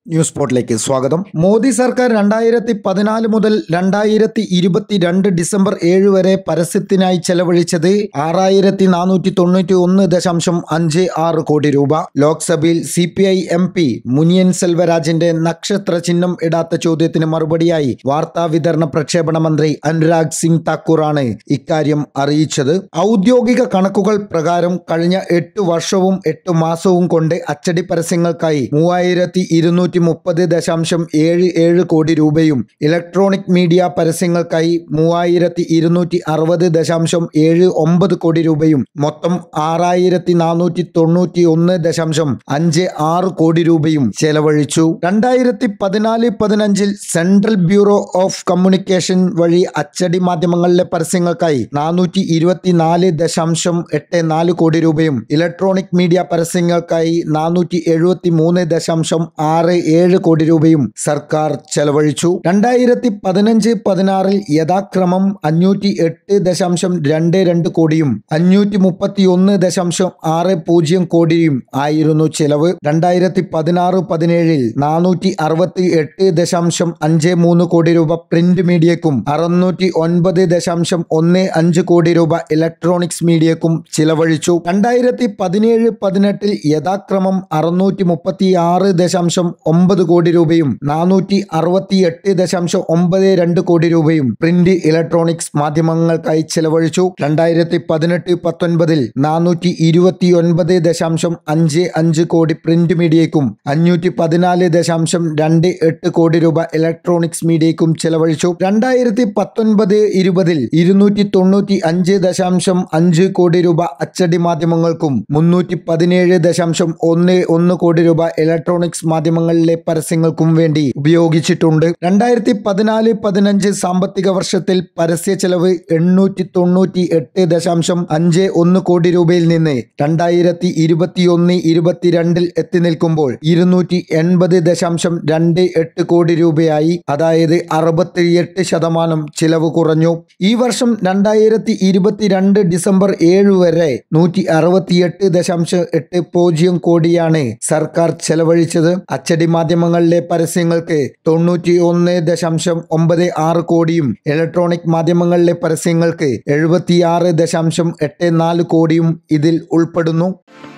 news പോർട്ടിലേക്ക് സ്വാഗതം മോദി സർക്കാർ രണ്ടായിരത്തി പതിനാല് മുതൽ രണ്ടായിരത്തി ഇരുപത്തിരണ്ട് ഡിസംബർ ഏഴ് വരെ പരസ്യത്തിനായി ചെലവഴിച്ചത് ആറായിരത്തി നാനൂറ്റി തൊണ്ണൂറ്റി ഒന്ന് ദശാംശം അഞ്ച് ആറ് കോടി രൂപ ലോക്സഭയിൽ C P I M P Muniyan സെൽവരാജിന്റെ നക്ഷത്ര ചിഹ്നം ഇടാത്ത ചോദ്യത്തിന് മറുപടിയായി വാർത്താ വിതരണ പ്രക്ഷേപണ മന്ത്രി അനുരാഗ് സിംഗ് താക്കൂറാണ് ഇക്കാര്യം അറിയിച്ചത് ഔദ്യോഗിക കണക്കുകൾ പ്രകാരം കഴിഞ്ഞ എട്ട് വർഷവും എട്ട് മാസവും കൊണ്ട് അച്ചടി പരസ്യങ്ങൾക്കായി മൂവായിരത്തി ഇരുന്നൂറ്റി മുപ്പത് ദശാംശം ഏഴ് ഏഴ് കോടി രൂപയും ഇലക്ട്രോണിക് മീഡിയ പരസ്യങ്ങൾക്കായി മൂവായിരത്തി ഇരുന്നൂറ്റി അറുപത് ദശാംശം ഏഴ് ഒമ്പത് കോടി രൂപയും മൊത്തം ആറായിരത്തി നാനൂറ്റി തൊണ്ണൂറ്റി ഒന്ന് ദശാംശം അഞ്ച് ആറ് കോടി രൂപയും ചെലവഴിച്ചു രണ്ടായിരത്തി പതിനാല് പതിനഞ്ചിൽ സെൻട്രൽ ബ്യൂറോ ഓഫ് കമ്മ്യൂണിക്കേഷൻ വഴി അച്ചടി മാധ്യമങ്ങളിലെ പരസ്യങ്ങൾക്കായി നാനൂറ്റി ഇരുപത്തിനാല് ദശാംശം എട്ട് നാല് കോടി രൂപയും ഇലക്ട്രോണിക് മീഡിയ പരസ്യങ്ങൾക്കായി നാനൂറ്റി എഴുപത്തി മൂന്ന് ദശാംശം ആറ് ഏഴ് കോടി രൂപയും സർക്കാർ ചെലവഴിച്ചു രണ്ടായിരത്തി പതിനഞ്ച് പതിനാറിൽ യഥാക്രമം അഞ്ഞൂറ്റി എട്ട് ദശാംശം രണ്ട് രണ്ട് കോടിയും അഞ്ഞൂറ്റി മുപ്പത്തി ഒന്ന് ദശാംശം ആറ് പൂജ്യം കോടിയും ആയിരുന്നു ചെലവ് രണ്ടായിരത്തി പതിനാറ് പതിനേഴിൽ നാനൂറ്റി അറുപത്തി എട്ട് ദശാംശം അഞ്ച് മൂന്ന് കോടി രൂപ പ്രിന്റ് മീഡിയക്കും അറുന്നൂറ്റി ഒൻപത് ദശാംശം ഒന്ന് അഞ്ച് കോടി രൂപ ഇലക്ട്രോണിക്സ് മീഡിയക്കും ചിലവഴിച്ചു രണ്ടായിരത്തി പതിനേഴ് പതിനെട്ടിൽ യഥാക്രമം അറുന്നൂറ്റി മുപ്പത്തി ആറ് ദശാംശം ഒമ്പത് കോടി രൂപയും നാനൂറ്റി അറുപത്തി എട്ട് ദശാംശം ഒമ്പത് രണ്ട് കോടി രൂപയും പ്രിന്റ് ഇലക്ട്രോണിക്സ് മാധ്യമങ്ങൾക്കായി ചെലവഴിച്ചു രണ്ടായിരത്തി പതിനെട്ട് പത്തൊൻപതിൽ നാനൂറ്റി ഇരുപത്തി ഒൻപത് ദശാംശം അഞ്ച് അഞ്ച് കോടി പ്രിന്റ് മീഡിയയ്ക്കും അഞ്ഞൂറ്റി പതിനാല് ദശാംശം രണ്ട് എട്ട് കോടി രൂപ ഇലക്ട്രോണിക്സ് മീഡിയയ്ക്കും ചെലവഴിച്ചു രണ്ടായിരത്തി പത്തൊൻപത് ഇരുപതിൽ ഇരുന്നൂറ്റി തൊണ്ണൂറ്റി അഞ്ച് ദശാംശം അഞ്ച് കോടി രൂപ അച്ചടി മാധ്യമങ്ങൾക്കും മുന്നൂറ്റി പതിനേഴ് ദശാംശം ഒന്ന് ഒന്ന് കോടി രൂപ ഇലക്ട്രോണിക്സ് മാധ്യമങ്ങളിലെ പരസ്യങ്ങൾക്കും വേണ്ടി ഉപയോഗിച്ചിട്ടുണ്ട് രണ്ടായിരത്തി പതിനാല് പതിനഞ്ച് സാമ്പത്തിക വർഷത്തിൽ പരസ്യ ചെലവ് എണ്ണൂറ്റി തൊണ്ണൂറ്റി എട്ട് ദശാംശം അഞ്ച് ഒന്ന് കോടി രൂപയിൽ നിന്ന് രണ്ടായിരത്തി ഇരുപത്തിയൊന്ന് ഇരുപത്തിരണ്ടിൽ എത്തി നിൽക്കുമ്പോൾ ഇരുന്നൂറ്റി എൺപത് ദശാംശം രണ്ട് എട്ട് കോടി രൂപയായി അതായത് അറുപത്തിയെട്ട് ശതമാനം ചിലവ് കുറഞ്ഞു ഈ വർഷം രണ്ടായിരത്തി ഇരുപത്തിരണ്ട് ഡിസംബർ ഏഴ് വരെ നൂറ്റി അറുപത്തിയെട്ട് ദശാംശം എട്ട് പൂജ്യം കോടിയാണ് സർക്കാർ ചെലവഴിച്ചത് അച്ചടി മാധ്യമങ്ങളിലെ പരസ്യങ്ങൾക്ക് തൊണ്ണൂറ്റി ഒന്ന് ദശാംശം ഒമ്പത് ആറ് കോടിയും ഇലക്ട്രോണിക് മാധ്യമങ്ങളിലെ പരസ്യങ്ങൾക്ക് എഴുപത്തിയാറ് ദശാംശം എട്ട് നാല് കോടിയും ഇതിൽ ഉൾപ്പെടുന്നു